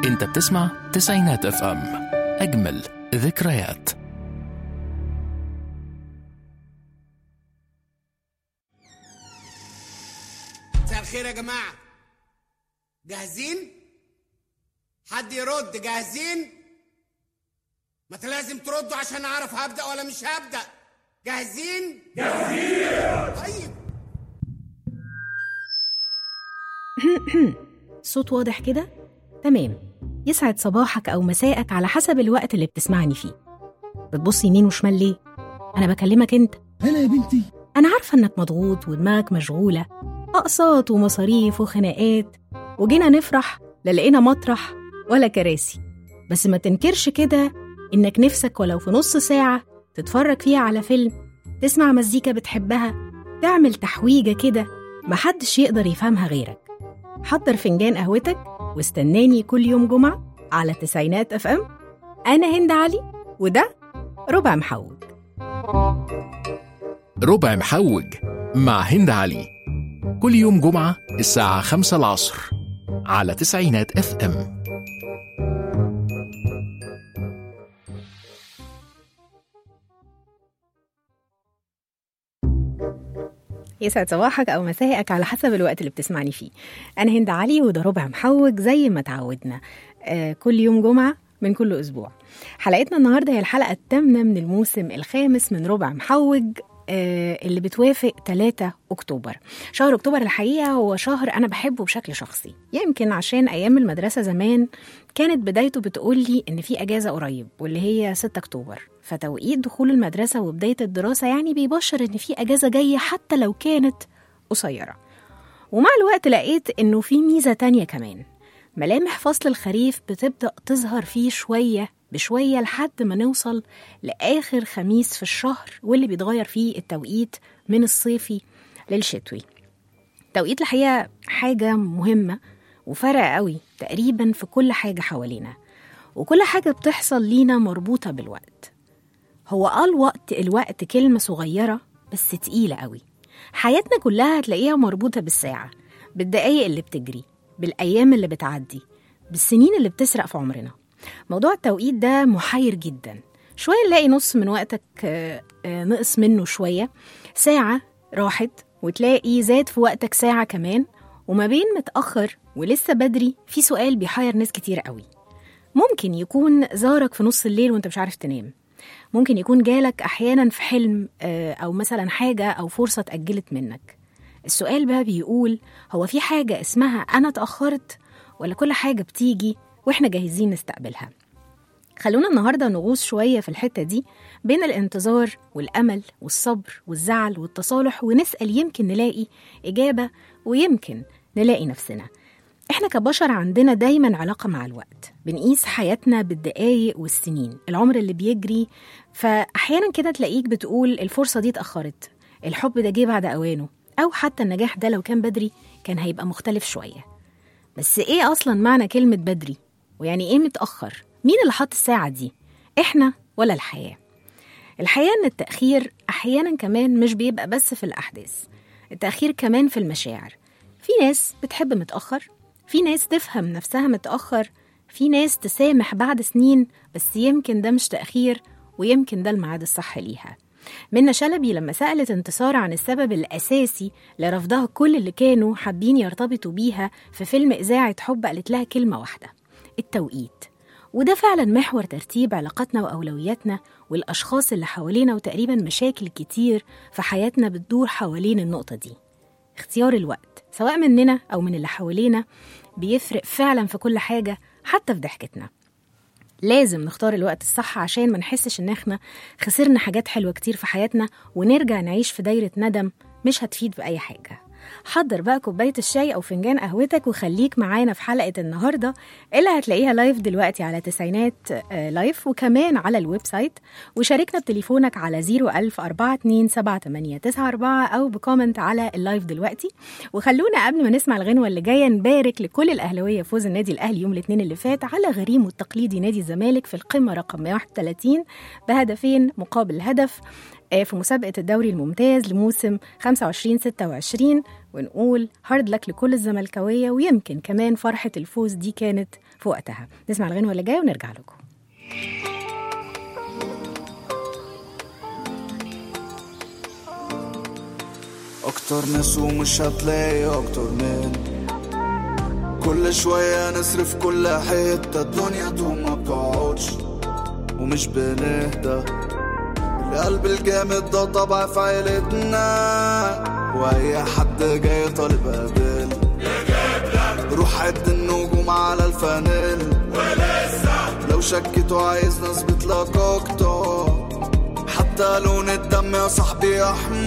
انت بتسمع تسعينات اف ام اجمل ذكريات مساء الخير يا جماعة جاهزين؟ حد يرد جاهزين؟ ما انت لازم تردوا عشان اعرف هبدأ ولا مش هبدأ جاهزين؟ جاهزين طيب صوت واضح كده؟ تمام يسعد صباحك أو مساءك على حسب الوقت اللي بتسمعني فيه بتبص يمين وشمال ليه؟ أنا بكلمك أنت هلا يا بنتي أنا عارفة إنك مضغوط ودماغك مشغولة أقساط ومصاريف وخناقات وجينا نفرح لا لقينا مطرح ولا كراسي بس ما تنكرش كده إنك نفسك ولو في نص ساعة تتفرج فيها على فيلم تسمع مزيكا بتحبها تعمل تحويجة كده محدش يقدر يفهمها غيرك حضر فنجان قهوتك واستناني كل يوم جمعة على تسعينات اف ام أنا هند علي وده ربع محوج ربع محوج مع هند علي كل يوم جمعة الساعة خمسة العصر على تسعينات اف ام يسعد صباحك أو مساءك على حسب الوقت اللي بتسمعني فيه أنا هند علي وده ربع محوج زي ما تعودنا آه كل يوم جمعة من كل أسبوع حلقتنا النهاردة هي الحلقة الثامنة من الموسم الخامس من ربع محوج آه اللي بتوافق 3 أكتوبر شهر أكتوبر الحقيقة هو شهر أنا بحبه بشكل شخصي يمكن عشان أيام المدرسة زمان كانت بدايته بتقول لي إن في أجازة قريب واللي هي 6 أكتوبر فتوقيت دخول المدرسة وبداية الدراسة يعني بيبشر إن في أجازة جاية حتى لو كانت قصيرة ومع الوقت لقيت إنه في ميزة تانية كمان ملامح فصل الخريف بتبدأ تظهر فيه شوية بشوية لحد ما نوصل لآخر خميس في الشهر واللي بيتغير فيه التوقيت من الصيفي للشتوي التوقيت الحقيقة حاجة مهمة وفرق قوي تقريبا في كل حاجة حوالينا وكل حاجة بتحصل لينا مربوطة بالوقت هو اه الوقت الوقت كلمة صغيرة بس تقيلة قوي حياتنا كلها هتلاقيها مربوطة بالساعة بالدقايق اللي بتجري بالأيام اللي بتعدي بالسنين اللي بتسرق في عمرنا موضوع التوقيت ده محير جدا شوية نلاقي نص من وقتك آه، آه، نقص منه شوية ساعة راحت وتلاقي زاد في وقتك ساعة كمان وما بين متأخر ولسه بدري في سؤال بيحير ناس كتير قوي ممكن يكون زارك في نص الليل وانت مش عارف تنام ممكن يكون جالك أحيانا في حلم آه، أو مثلا حاجة أو فرصة اتأجلت منك السؤال بقى بيقول هو في حاجة اسمها أنا اتأخرت ولا كل حاجة بتيجي وإحنا جاهزين نستقبلها خلونا النهاردة نغوص شوية في الحتة دي بين الانتظار والأمل والصبر والزعل والتصالح ونسأل يمكن نلاقي إجابة ويمكن نلاقي نفسنا احنا كبشر عندنا دايما علاقة مع الوقت بنقيس حياتنا بالدقايق والسنين العمر اللي بيجري فأحيانا كده تلاقيك بتقول الفرصة دي اتأخرت الحب ده جه بعد أوانه أو حتى النجاح ده لو كان بدري كان هيبقى مختلف شوية بس إيه أصلا معنى كلمة بدري ويعني إيه متأخر مين اللي حط الساعة دي إحنا ولا الحياة الحقيقة إن التأخير أحيانا كمان مش بيبقى بس في الأحداث التأخير كمان في المشاعر في ناس بتحب متأخر في ناس تفهم نفسها متأخر في ناس تسامح بعد سنين بس يمكن ده مش تأخير ويمكن ده الميعاد الصح ليها منى شلبي لما سألت انتصار عن السبب الأساسي لرفضها كل اللي كانوا حابين يرتبطوا بيها في فيلم إذاعة حب قالت لها كلمة واحدة التوقيت وده فعلا محور ترتيب علاقاتنا وأولوياتنا والأشخاص اللي حوالينا وتقريبا مشاكل كتير في حياتنا بتدور حوالين النقطة دي اختيار الوقت سواء مننا أو من اللي حوالينا بيفرق فعلا في كل حاجة حتى في ضحكتنا لازم نختار الوقت الصح عشان ما نحسش ان احنا خسرنا حاجات حلوة كتير في حياتنا ونرجع نعيش في دايرة ندم مش هتفيد بأي حاجة حضر بقى كوباية الشاي أو فنجان قهوتك وخليك معانا في حلقة النهاردة اللي هتلاقيها لايف دلوقتي على تسعينات آه، لايف وكمان على الويب سايت وشاركنا بتليفونك على 01000 427 أو بكومنت على اللايف دلوقتي وخلونا قبل ما نسمع الغنوة اللي جاية نبارك لكل الأهلاوية فوز النادي الأهلي يوم الاثنين اللي فات على غريمه التقليدي نادي الزمالك في القمة رقم 31 بهدفين مقابل هدف آه، في مسابقة الدوري الممتاز لموسم 25 26 ونقول هارد لك لكل الزملكاوية ويمكن كمان فرحة الفوز دي كانت في وقتها نسمع الغنوة اللي جاية ونرجع لكم اكتر ناس ومش هتلاقي اكتر من كل شوية نصرف كل حتة الدنيا دوم ما بتقعدش ومش بنهدى القلب الجامد ده طبع في عيلتنا واي حد جاي طالب قابل روح عد النجوم على الفانيل ولسه لو شكيت وعايز نثبت لك اكتر حتى لون الدم يا صاحبي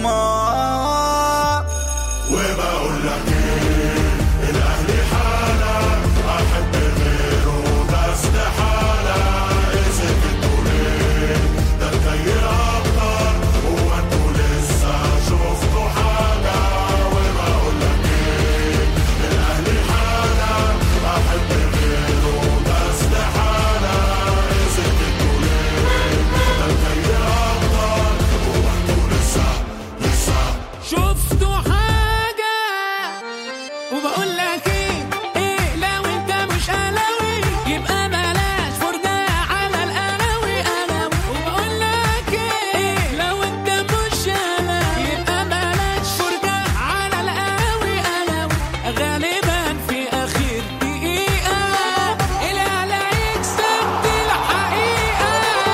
احمر وبقول لك ايه الاهلي حاله احب غيره ده استحاله اسك انتوا ليه ده الجاي اكتر هو انتوا لسه شفتوا حاجه وبقول لك ايه الاهلي حاله احب غيره ده استحاله اسك انتوا ليه ده الجاي اكتر هو انتوا لسه لسه شفتوا حاجة وبقول لك ايه ايه لو انت مش قلاوي يبقى بلاش فرجة على القلاوي قلاوي وبقول لك ايه لو انت مش قلاوي يبقى بلاش فرجة على القلاوي قلاوي غالبا في اخر دقيقة الاهلي هيكسب دي الحقيقة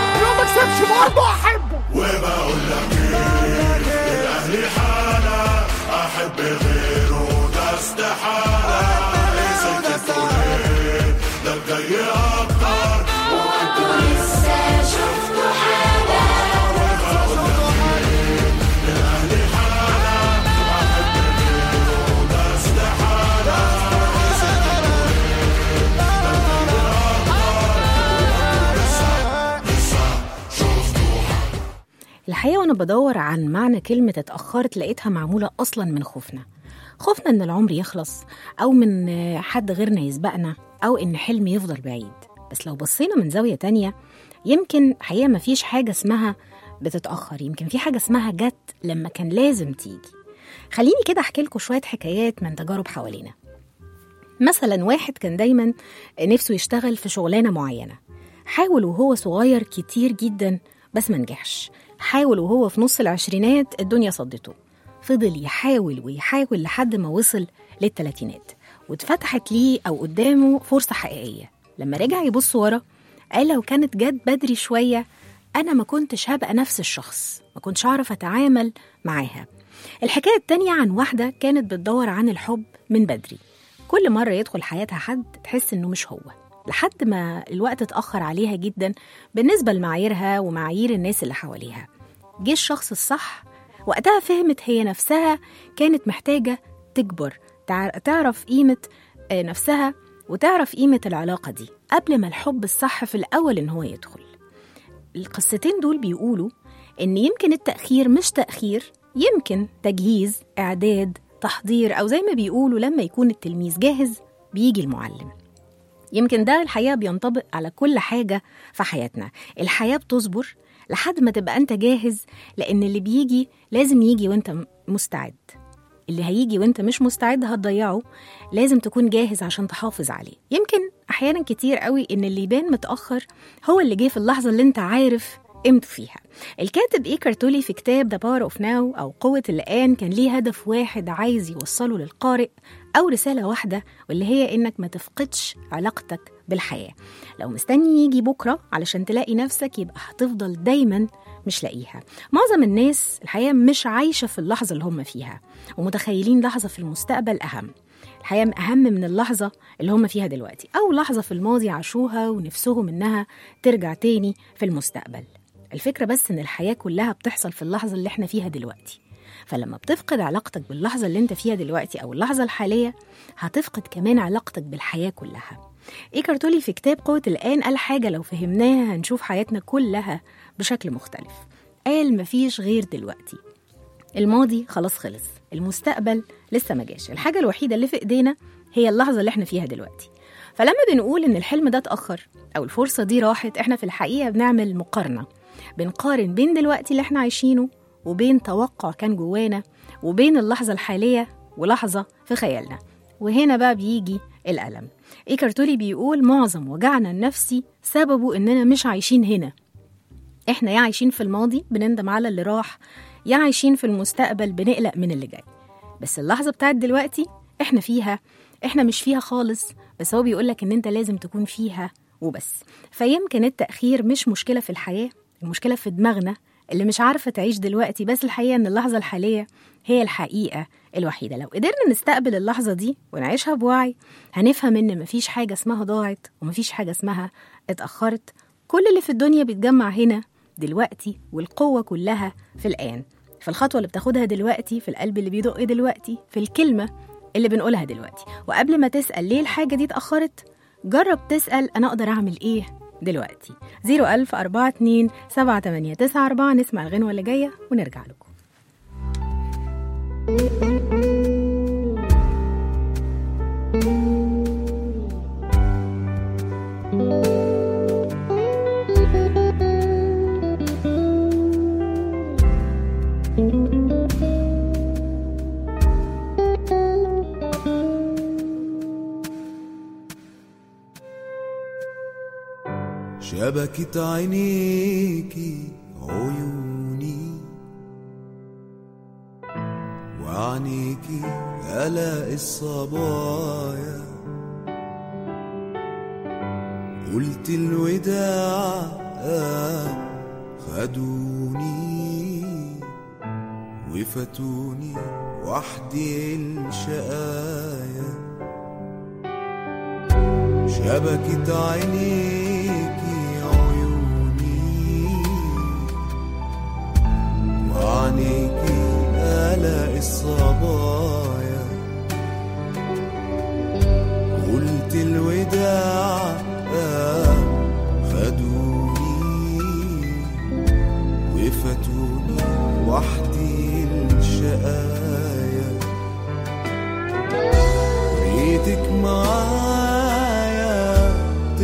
وبقول لك ايه الاهلي حاله احب غيره ده استحاله اسك انتوا ليه ده الجاي اكتر وانتوا لسه شفتوا حاجه وبقول لك ايه الاهلي حاله احب غيره ده استحاله اسك انتوا ليه ده الجاي اكتر لسه لسه شفتوا الحقيقة وأنا بدور عن معنى كلمة اتأخرت لقيتها معمولة أصلا من خوفنا خوفنا إن العمر يخلص أو من آه، حد غيرنا يسبقنا أو إن حلم يفضل بعيد بس لو بصينا من زاوية تانية يمكن حقيقة مفيش حاجة اسمها بتتأخر يمكن في حاجة اسمها جت لما كان لازم تيجي خليني كده أحكي لكم شوية حكايات من تجارب حوالينا مثلا واحد كان دايما نفسه يشتغل في شغلانة معينة حاول وهو صغير كتير جدا بس ما نجحش حاول وهو في نص العشرينات الدنيا صدته فضل يحاول ويحاول لحد ما وصل للتلاتينات واتفتحت ليه أو قدامه فرصة حقيقية لما رجع يبص ورا قال لو كانت جت بدري شوية أنا ما كنتش هبقى نفس الشخص ما كنتش أعرف أتعامل معاها الحكاية التانية عن واحدة كانت بتدور عن الحب من بدري كل مرة يدخل حياتها حد تحس إنه مش هو لحد ما الوقت اتأخر عليها جدا بالنسبة لمعاييرها ومعايير الناس اللي حواليها جه الشخص الصح وقتها فهمت هي نفسها كانت محتاجة تكبر تع- تعرف قيمة آه، نفسها وتعرف قيمة العلاقة دي قبل ما الحب الصح في الأول إن هو يدخل القصتين دول بيقولوا إن يمكن التأخير مش تأخير يمكن تجهيز إعداد تحضير أو زي ما بيقولوا لما يكون التلميذ جاهز بيجي المعلم يمكن ده الحقيقة بينطبق على كل حاجة في حياتنا الحياة بتصبر لحد ما تبقى أنت جاهز لأن اللي بيجي لازم يجي وأنت م- مستعد اللي هيجي وانت مش مستعد هتضيعه لازم تكون جاهز عشان تحافظ عليه يمكن احيانا كتير قوي ان اللي يبان متاخر هو اللي جه في اللحظه اللي انت عارف قيمته فيها الكاتب ايكر تولي في كتاب ذا باور اوف ناو او قوه الان كان ليه هدف واحد عايز يوصله للقارئ او رساله واحده واللي هي انك ما تفقدش علاقتك بالحياه لو مستني يجي بكره علشان تلاقي نفسك يبقى هتفضل دايما مش لاقيها معظم الناس الحقيقه مش عايشه في اللحظه اللي هم فيها ومتخيلين لحظه في المستقبل اهم الحقيقه اهم من اللحظه اللي هم فيها دلوقتي او لحظه في الماضي عاشوها ونفسهم انها ترجع تاني في المستقبل الفكره بس ان الحياه كلها بتحصل في اللحظه اللي احنا فيها دلوقتي فلما بتفقد علاقتك باللحظه اللي انت فيها دلوقتي او اللحظه الحاليه هتفقد كمان علاقتك بالحياه كلها إيكار تولي في كتاب قوة الآن قال حاجة لو فهمناها هنشوف حياتنا كلها بشكل مختلف قال مفيش غير دلوقتي الماضي خلاص خلص المستقبل لسه ما جاش الحاجة الوحيدة اللي في إيدينا هي اللحظة اللي احنا فيها دلوقتي فلما بنقول إن الحلم ده اتأخر أو الفرصة دي راحت احنا في الحقيقة بنعمل مقارنة بنقارن بين دلوقتي اللي احنا عايشينه وبين توقع كان جوانا وبين اللحظة الحالية ولحظة في خيالنا وهنا بقى بيجي الألم إيكارتولي بيقول معظم وجعنا النفسي سببه إننا مش عايشين هنا إحنا يا عايشين في الماضي بنندم على اللي راح يا عايشين في المستقبل بنقلق من اللي جاي بس اللحظة بتاعت دلوقتي إحنا فيها إحنا مش فيها خالص بس هو بيقولك إن أنت لازم تكون فيها وبس فيمكن التأخير مش مشكلة في الحياة المشكلة في دماغنا اللي مش عارفة تعيش دلوقتي بس الحقيقة إن اللحظة الحالية هي الحقيقة الوحيدة لو قدرنا نستقبل اللحظة دي ونعيشها بوعي هنفهم إن مفيش حاجة اسمها ضاعت ومفيش حاجة اسمها اتأخرت كل اللي في الدنيا بيتجمع هنا دلوقتي والقوة كلها في الآن في الخطوة اللي بتاخدها دلوقتي في القلب اللي بيدق دلوقتي في الكلمة اللي بنقولها دلوقتي وقبل ما تسأل ليه الحاجة دي اتأخرت جرب تسأل أنا أقدر أعمل إيه دلوقتي 01000 42 7894 نسمع الغنوة اللي جاية ونرجع لكم شبكة عينيكي عيوني وعنيكي ألاقي الصبايا قلت الوداع آه خدوني وفاتوني وحدي الشقايا شبكة عينيكي عيوني وعنيكي ألاقي الصبايا قلت الوداع آه خدوني وفاتوني وحدي الشقايا ريتك معايا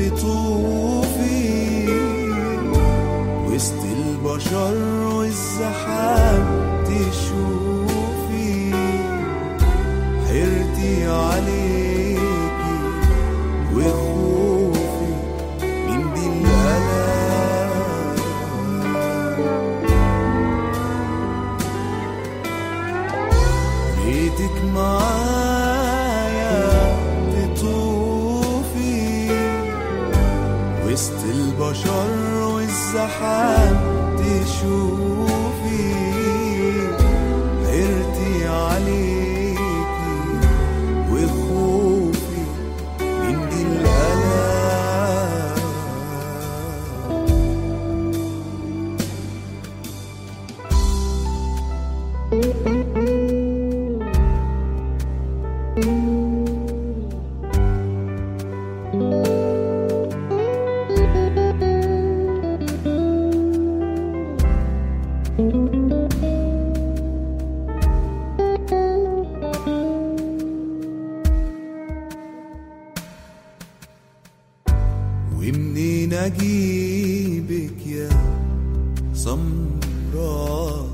تطوفي وسط البشر والزحام تشوفي حيرتي عليكي وخوفي من دي الألام ريتك معايا تطوفي وسط البشر والزحام تشوفي حيرتي عليكي وخوفي من دي الألام ومنين اجيبك يا سمراء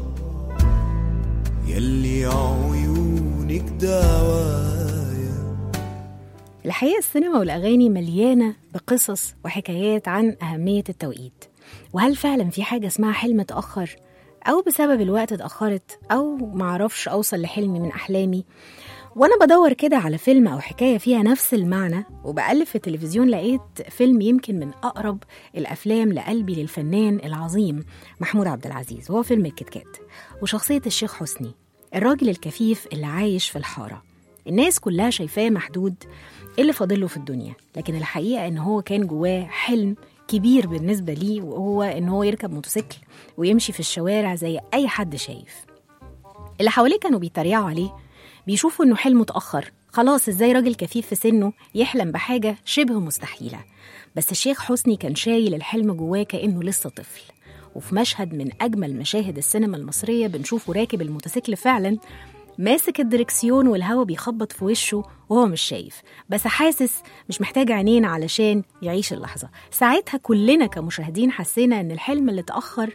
يلي عيونك دوايا الحقيقة السينما والأغاني مليانة بقصص وحكايات عن أهمية التوقيت وهل فعلا في حاجة اسمها حلم اتأخر أو بسبب الوقت اتأخرت أو معرفش أوصل لحلمي من أحلامي وأنا بدور كده على فيلم أو حكاية فيها نفس المعنى وبقلب في التلفزيون لقيت فيلم يمكن من أقرب الأفلام لقلبي للفنان العظيم محمود عبد العزيز وهو فيلم الكتكات وشخصية الشيخ حسني الراجل الكفيف اللي عايش في الحارة الناس كلها شايفاه محدود إيه اللي فاضله في الدنيا لكن الحقيقة إن هو كان جواه حلم كبير بالنسبة ليه وهو إن هو يركب موتوسيكل ويمشي في الشوارع زي أي حد شايف اللي حواليه كانوا بيتريقوا عليه بيشوفوا إنه حلمه اتأخر خلاص إزاي راجل كفيف في سنه يحلم بحاجة شبه مستحيلة بس الشيخ حسني كان شايل الحلم جواه كأنه لسه طفل وفي مشهد من أجمل مشاهد السينما المصرية بنشوفه راكب الموتوسيكل فعلا ماسك الدركسيون والهوا بيخبط في وشه وهو مش شايف بس حاسس مش محتاج عينين علشان يعيش اللحظة ساعتها كلنا كمشاهدين حسينا إن الحلم اللي اتأخر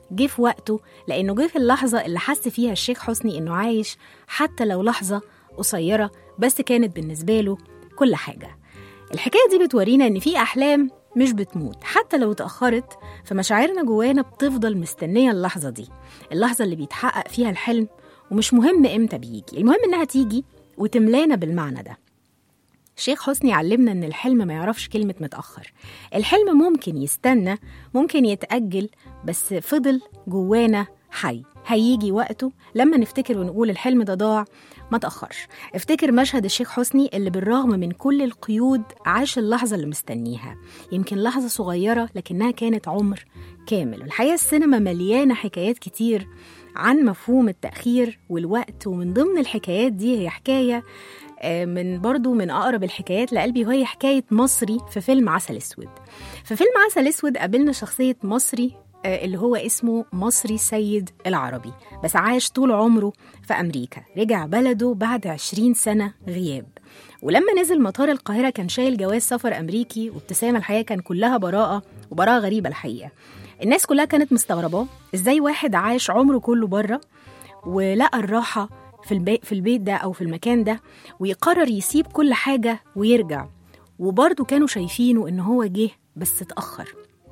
جه في وقته لأنه جه في اللحظة اللي حس فيها الشيخ حسني إنه عايش حتى لو لحظة قصيرة بس كانت بالنسبة له كل حاجة الحكاية دي بتورينا إن في أحلام مش بتموت حتى لو اتأخرت فمشاعرنا جوانا بتفضل مستنية اللحظة دي اللحظة اللي بيتحقق فيها الحلم ومش مهم إمتى بيجي المهم إنها تيجي وتملانا بالمعنى ده الشيخ حسني علمنا إن الحلم ما يعرفش كلمة متأخر الحلم ممكن يستنى ممكن يتأجل بس فضل جوانا حي هيجي وقته لما نفتكر ونقول الحلم ده ضاع ما تأخرش افتكر مشهد الشيخ حسني اللي بالرغم من كل القيود عاش اللحظة اللي مستنيها يمكن لحظة صغيرة لكنها كانت عمر كامل الحقيقة السينما مليانة حكايات كتير عن مفهوم التأخير والوقت ومن ضمن الحكايات دي هي حكاية آه، من برضو من أقرب الحكايات لقلبي وهي حكاية مصري في فيلم عسل أسود في فيلم عسل أسود قابلنا شخصية مصري آه، اللي هو اسمه مصري سيد العربي بس عاش طول عمره في أمريكا رجع بلده بعد عشرين سنة غياب ولما نزل مطار القاهرة كان شايل جواز سفر أمريكي وابتسامة الحقيقة كان كلها براءة وبراءة غريبة الحقيقة الناس كلها كانت مستغرباه ازاي واحد عاش عمره كله بره ولقى الراحة في البيت, في البيت ده أو في المكان ده ويقرر يسيب كل حاجة ويرجع وبرضه كانوا شايفينه إن هو جه بس اتأخر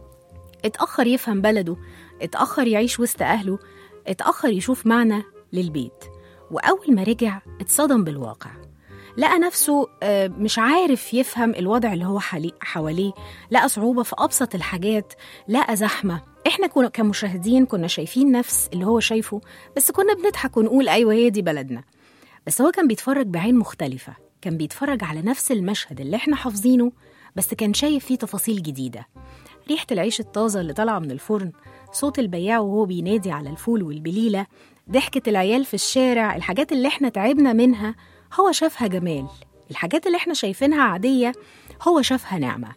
اتأخر يفهم بلده اتأخر يعيش وسط أهله اتأخر يشوف معنى للبيت وأول ما رجع اتصدم بالواقع لقى نفسه آه، مش عارف يفهم الوضع اللي هو حالي- حواليه لقى صعوبة في أبسط الحاجات لقى زحمة احنا كنا كمشاهدين كنا شايفين نفس اللي هو شايفه بس كنا بنضحك ونقول أيوة هي دي بلدنا بس هو كان بيتفرج بعين مختلفة كان بيتفرج على نفس المشهد اللي احنا حافظينه بس كان شايف فيه تفاصيل جديدة ريحة العيش الطازة اللي طالعة من الفرن صوت البياع وهو بينادي على الفول والبليلة ضحكة العيال في الشارع الحاجات اللي احنا تعبنا منها هو شافها جمال الحاجات اللي احنا شايفينها عادية هو شافها نعمة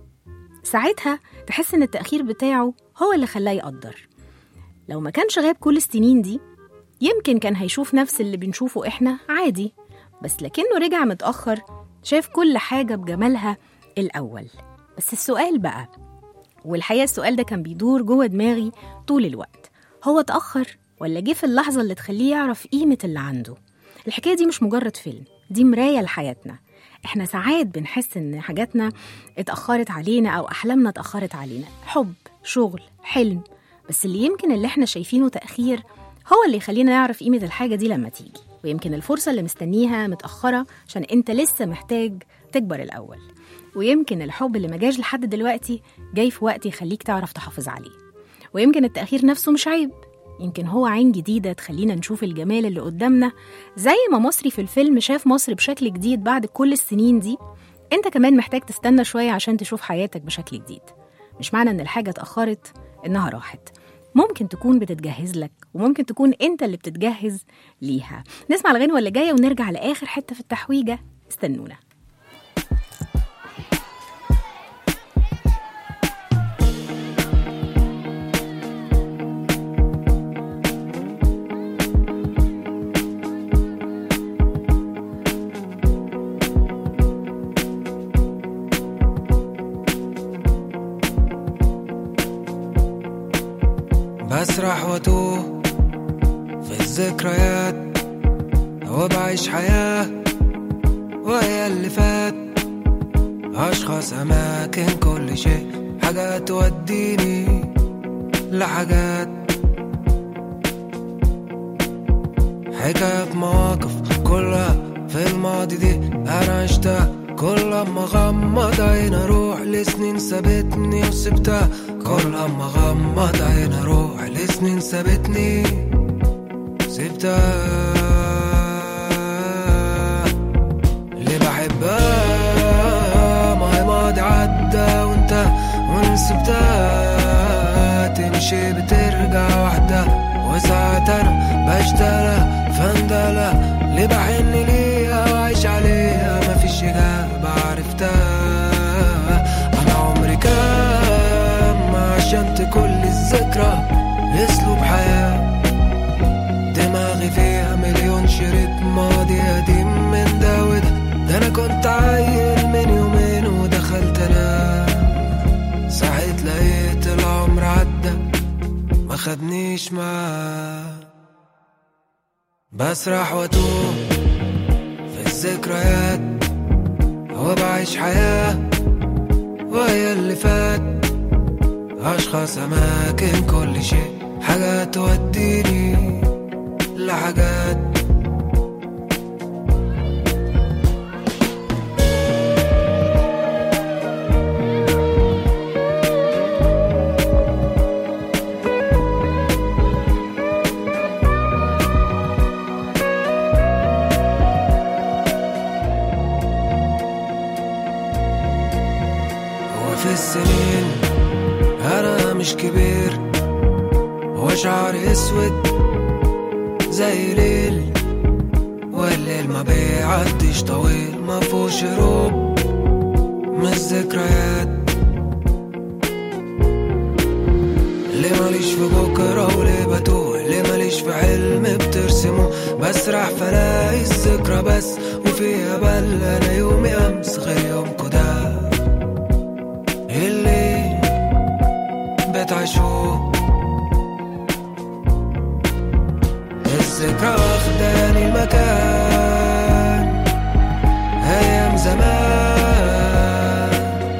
ساعتها تحس ان التأخير بتاعه هو اللي خلاه يقدر لو ما كانش غاب كل السنين دي يمكن كان هيشوف نفس اللي بنشوفه احنا عادي بس لكنه رجع متأخر شاف كل حاجة بجمالها الأول بس السؤال بقى والحقيقة السؤال ده كان بيدور جوه دماغي طول الوقت هو اتأخر ولا جه في اللحظة اللي تخليه يعرف قيمة اللي عنده الحكاية دي مش مجرد فيلم دي مراية لحياتنا احنا ساعات بنحس ان حاجاتنا اتأخرت علينا او احلامنا اتأخرت علينا حب شغل حلم بس اللي يمكن اللي احنا شايفينه تأخير هو اللي يخلينا نعرف قيمة الحاجة دي لما تيجي ويمكن الفرصة اللي مستنيها متأخرة عشان انت لسه محتاج تكبر الأول ويمكن الحب اللي ما جاش لحد دلوقتي جاي في وقت يخليك تعرف تحافظ عليه ويمكن التأخير نفسه مش عيب يمكن هو عين جديدة تخلينا نشوف الجمال اللي قدامنا زي ما مصري في الفيلم شاف مصر بشكل جديد بعد كل السنين دي انت كمان محتاج تستنى شوية عشان تشوف حياتك بشكل جديد مش معنى ان الحاجة اتأخرت انها راحت ممكن تكون بتتجهز لك وممكن تكون انت اللي بتتجهز ليها نسمع الغنوة اللي جاية ونرجع لآخر حتة في التحويجة استنونا بسرح واتوه في الذكريات وبعيش حياة وهي اللي فات أشخاص أماكن كل شيء حاجات توديني لحاجات حكاية مواقف كلها في الماضي دي أنا عشتها كل ما غمض عين أروح لسنين سابتني وسبتها كل ما غمض عين أروح لسنين سابتني سبتها اللي بحبها ما هي ماضي عدى وانت ونسبتها تمشي بترجع وحدها وساعات انا بشترى فندلة اللي بحن ليها وعيش عليها مفيش إجابة عرفتها أنا عمري كام ما عشمت كل الذكرى أسلوب حياة دماغي فيها مليون شريط ماضي قديم من ده وده ده انا كنت عيل من يومين ودخلت انام صحيت لقيت العمر عدى ما خدنيش معاه بسرح واتوه في الذكريات وبعيش حياة وهي اللي فات أشخاص أماكن كل شيء حاجات توديني لحاجات وفي السنين أنا مش كبير وشعري أسود زي ليل والليل ما بيعديش طويل ما فيهوش هروب من الذكريات ليه ماليش في بكرة وليه بتوه ليه ماليش في حلم بترسمه بسرح فلاقي الذكرى بس وفيها بل أنا يومي أمس غير يومكو ده اللي بتعيشوه الذكرى واخداني مكان أيام زمان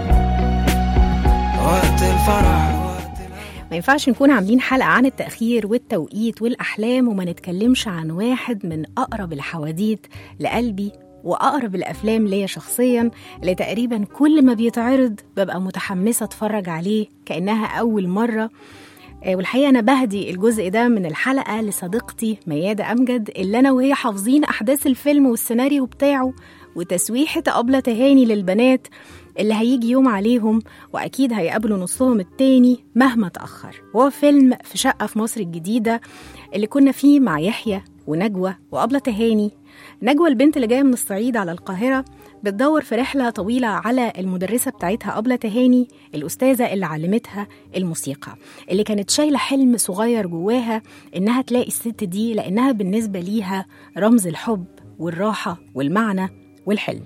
وقت الفرح وقت ما ينفعش نكون عاملين حلقة عن التأخير والتوقيت والأحلام وما نتكلمش عن واحد من أقرب الحواديت لقلبي وأقرب الأفلام ليا شخصيا اللي تقريبا كل ما بيتعرض ببقى متحمسة أتفرج عليه كأنها أول مرة آه، والحقيقة أنا بهدي الجزء ده من الحلقة لصديقتي ميادة أمجد اللي أنا وهي حافظين أحداث الفيلم والسيناريو بتاعه وتسويحة أبلة تهاني للبنات اللي هيجي يوم عليهم وأكيد هيقابلوا نصهم التاني مهما تأخر هو فيلم في شقة في مصر الجديدة اللي كنا فيه مع يحيى ونجوى وأبلة تهاني نجوى البنت اللي جاية من الصعيد على القاهرة بتدور في رحلة طويلة على المدرسة بتاعتها أبلة تهاني الأستاذة اللي علمتها الموسيقى اللي كانت شايلة حلم صغير جواها إنها تلاقي الست دي لأنها بالنسبة ليها رمز الحب والراحة والمعنى والحلم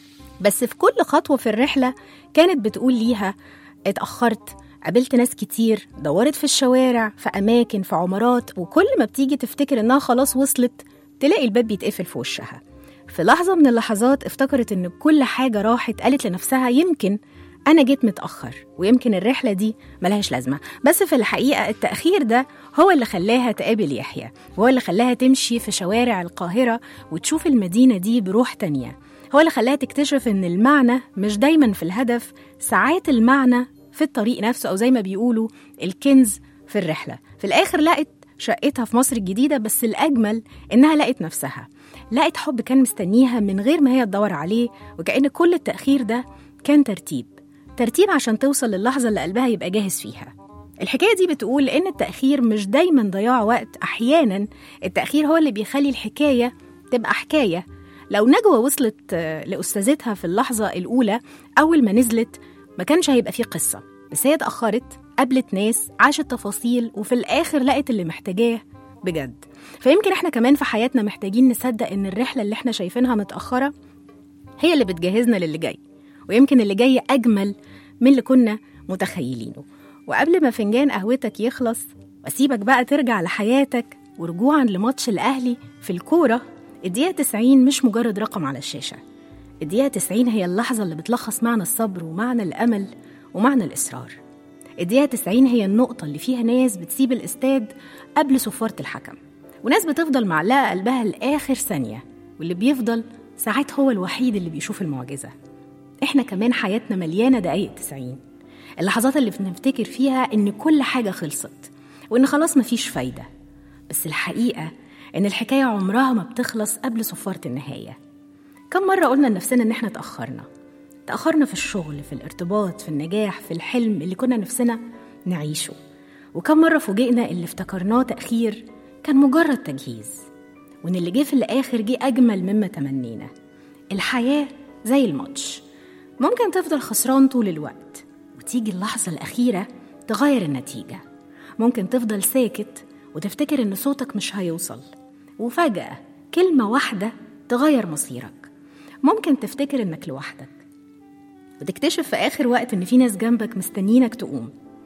بس في كل خطوة في الرحلة كانت بتقول ليها اتأخرت قابلت ناس كتير دورت في الشوارع في أماكن في عمارات وكل ما بتيجي تفتكر إنها خلاص وصلت تلاقي الباب بيتقفل في وشها في لحظة من اللحظات افتكرت إن كل حاجة راحت قالت لنفسها يمكن أنا جيت متأخر ويمكن الرحلة دي ملهاش لازمة بس في الحقيقة التأخير ده هو اللي خلاها تقابل يحيى وهو اللي خلاها تمشي في شوارع القاهرة وتشوف المدينة دي بروح تانية هو اللي خلاها تكتشف إن المعنى مش دايما في الهدف ساعات المعنى في الطريق نفسه أو زي ما بيقولوا الكنز في الرحلة في الآخر لقت شقتها في مصر الجديدة بس الأجمل إنها لقت نفسها لقت حب كان مستنيها من غير ما هي تدور عليه وكأن كل التأخير ده كان ترتيب ترتيب عشان توصل للحظة اللي قلبها يبقى جاهز فيها الحكاية دي بتقول إن التأخير مش دايما ضياع وقت أحيانا التأخير هو اللي بيخلي الحكاية تبقى حكاية لو نجوى وصلت آه، لأستاذتها في اللحظة الأولى أول ما نزلت ما كانش هيبقى فيه قصة بس هي اتأخرت قابلت ناس عاشت تفاصيل وفي الآخر لقت اللي محتاجاه بجد فيمكن احنا كمان في حياتنا محتاجين نصدق ان الرحلة اللي احنا شايفينها متأخرة هي اللي بتجهزنا للي جاي ويمكن اللي جاي أجمل من اللي كنا متخيلينه وقبل ما فنجان قهوتك يخلص واسيبك بقى ترجع لحياتك ورجوعا لماتش الأهلي في الكورة الدقيقة 90 مش مجرد رقم على الشاشة الدقيقة 90 هي اللحظة اللي بتلخص معنى الصبر ومعنى الأمل ومعنى الإصرار الدقيقة 90 هي النقطة اللي فيها ناس بتسيب الاستاد قبل صفارة الحكم وناس بتفضل معلقة قلبها لآخر ثانية واللي بيفضل ساعات هو الوحيد اللي بيشوف المعجزة احنا كمان حياتنا مليانة دقايق 90 اللحظات اللي بنفتكر فيها إن كل حاجة خلصت وإن خلاص مفيش فايدة بس الحقيقة إن الحكاية عمرها ما بتخلص قبل صفارة النهاية كم مرة قلنا لنفسنا إن إحنا تأخرنا تأخرنا في الشغل في الارتباط في النجاح في الحلم اللي كنا نفسنا نعيشه وكم مرة فوجئنا اللي افتكرناه تأخير كان مجرد تجهيز وإن اللي جه في الآخر جه أجمل مما تمنينا الحياة زي الماتش ممكن تفضل خسران طول الوقت وتيجي اللحظة الأخيرة تغير النتيجة ممكن تفضل ساكت وتفتكر إن صوتك مش هيوصل وفجأة كلمة واحدة تغير مصيرك ممكن تفتكر إنك لوحدك وتكتشف في آخر وقت إن في ناس جنبك مستنيينك تقوم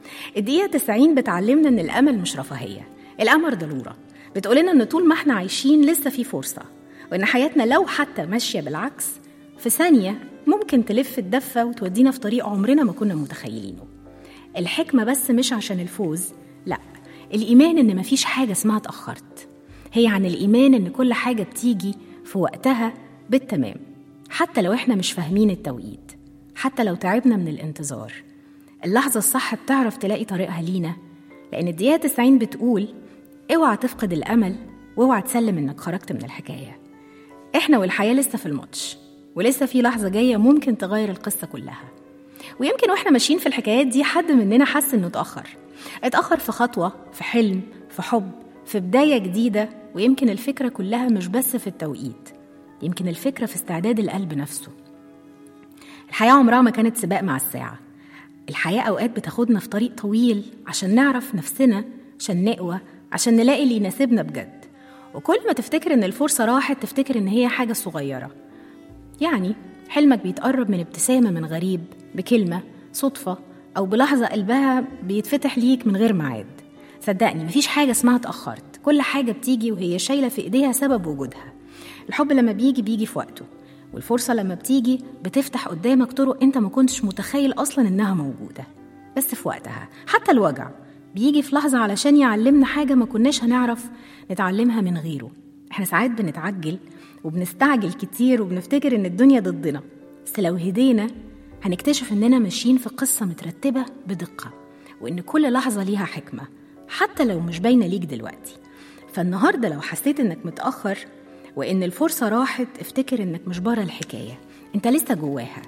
الدقيقة 90 بتعلمنا إن الأمل مش رفاهية الأمل ضرورة بتقولنا إن طول ما إحنا عايشين لسه في فرصة وإن حياتنا لو حتى ماشية بالعكس في ثانية ممكن تلف الدفة وتودينا في طريق عمرنا ما كنا متخيلينه الحكمة بس مش عشان الفوز لا الإيمان إن مفيش حاجة اسمها اتأخرت هي عن الإيمان إن كل حاجة بتيجي في وقتها بالتمام حتى لو إحنا مش فاهمين التوقيت حتى لو تعبنا من الانتظار اللحظة الصح بتعرف تلاقي طريقها لينا لأن الدقيقة 90 بتقول اوعى تفقد الأمل واوعى تسلم إنك خرجت من الحكاية إحنا والحياة لسه في الماتش ولسه في لحظة جاية ممكن تغير القصة كلها ويمكن واحنا ماشيين في الحكايات دي حد مننا حس انه اتأخر اتأخر في خطوة في حلم في حب في بداية جديدة ويمكن الفكرة كلها مش بس في التوقيت يمكن الفكرة في استعداد القلب نفسه الحياة عمرها ما كانت سباق مع الساعة الحياة أوقات بتاخدنا في طريق طويل عشان نعرف نفسنا عشان نقوى عشان نلاقي اللي يناسبنا بجد وكل ما تفتكر إن الفرصة راحت تفتكر إن هي حاجة صغيرة يعني حلمك بيتقرب من ابتسامة من غريب بكلمة صدفة أو بلحظة قلبها بيتفتح ليك من غير ميعاد صدقني مفيش حاجة اسمها اتأخرت كل حاجة بتيجي وهي شايلة في إيديها سبب وجودها الحب لما بيجي بيجي في وقته والفرصة لما بتيجي بتفتح قدامك طرق انت ما كنتش متخيل أصلا إنها موجودة بس في وقتها حتى الوجع بيجي في لحظة علشان يعلمنا حاجة ما كناش هنعرف نتعلمها من غيره احنا ساعات بنتعجل وبنستعجل كتير وبنفتكر إن الدنيا ضدنا بس لو هدينا هنكتشف إننا ماشيين في قصة مترتبة بدقة وإن كل لحظة ليها حكمة حتى لو مش باينة ليك دلوقتي فالنهاردة لو حسيت إنك متأخر وإن الفرصة راحت افتكر إنك مش بره الحكاية أنت لسه جواها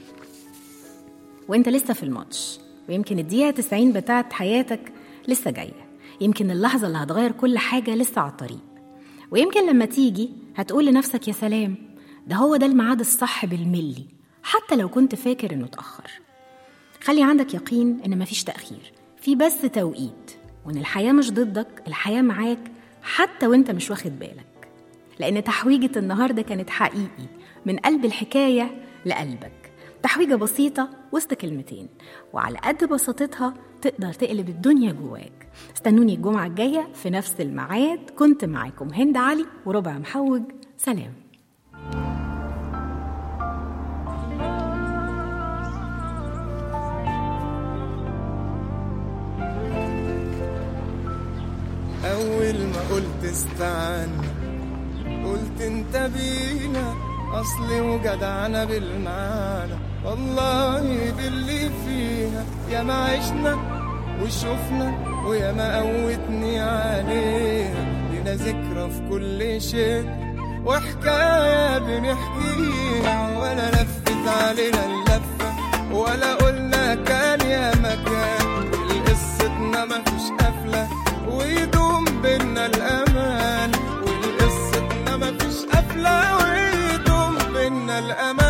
وأنت لسه في الماتش ويمكن الدقيقة 90 بتاعت حياتك لسه جاية يمكن اللحظة اللي هتغير كل حاجة لسه على الطريق ويمكن لما تيجي هتقول لنفسك يا سلام ده هو ده الميعاد الصح بالملي حتى لو كنت فاكر إنه اتأخر خلي عندك يقين إن مفيش تأخير في بس توقيت وإن الحياة مش ضدك الحياة معاك حتى وإنت مش واخد بالك لأن تحويجة النهاردة كانت حقيقي من قلب الحكاية لقلبك تحويجة بسيطة وسط كلمتين وعلى قد بساطتها تقدر تقلب الدنيا جواك استنوني الجمعة الجاية في نفس الميعاد كنت معاكم هند علي وربع محوج سلام أول ما قلت استعنا قلت انت بينا أصلي وجدعنا بالمعنى والله باللي فيها يا ما عشنا وشفنا ويا ما قوتني عليها لنا ذكرى في كل شيء وحكاية بنحكيها ولا لفت علينا اللفة ولا قلنا كان يا مكان قصتنا مفيش قفلة ويدوم بينا الأمان والقصتنا مفيش قفلة ويدوم بينا الأمان